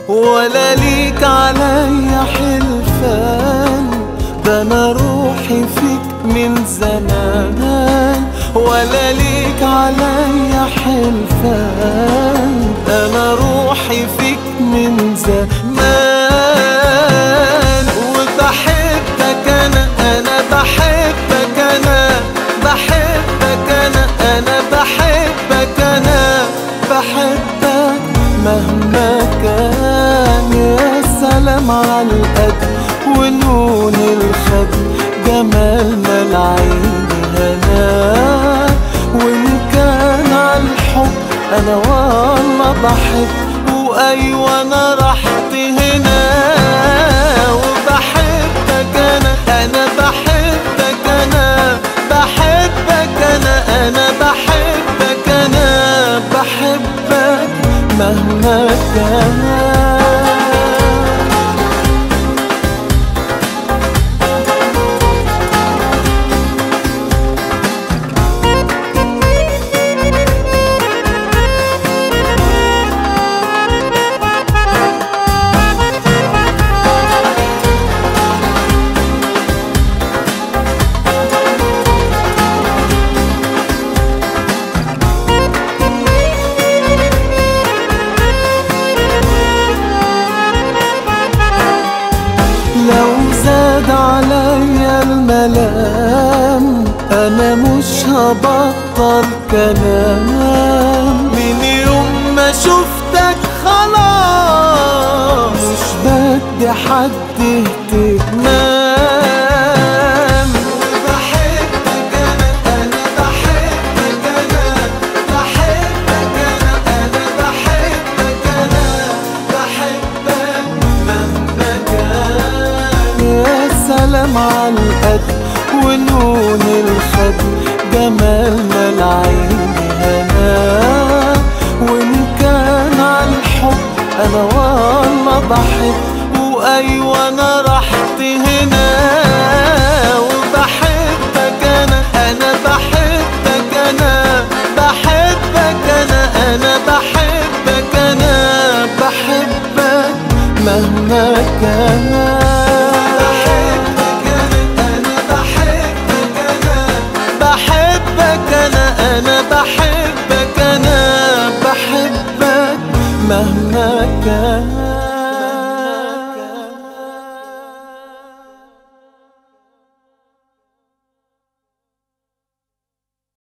ولا ليك عليا حلفان ده انا روحي فيك من زمان ولا ليك عليا حلفان ده انا روحي فيك من زمان وبحبك انا انا بحبك انا بحبك انا انا بحبك انا بحبك مهما كان يا سلام على القد ونون الخد جمالنا العين هنا وان كان على الحب انا والله بحب وايوه انا رحت هنا وبحبك انا انا بحبك انا بحبك انا انا بحبك انا بحبك مهما كان لو زاد عليا الملام انا مش هبطل كلام من يوم ما شفتك خلاص مش بدي حد اهتمام بحبك انا انا بحبك انا بحبك انا انا بحبك انا بحبك مهما كان يا سلام على القد ونون الخد جمالنا العين هنا وان كان على الحب انا والله بحب وايوه انا رحت هنا وبحبك انا انا بحبك انا بحبك انا انا بحبك انا بحبك مهما كان بحبك انا انا بحبك انا بحبك انا انا بحبك انا بحبك مهما كان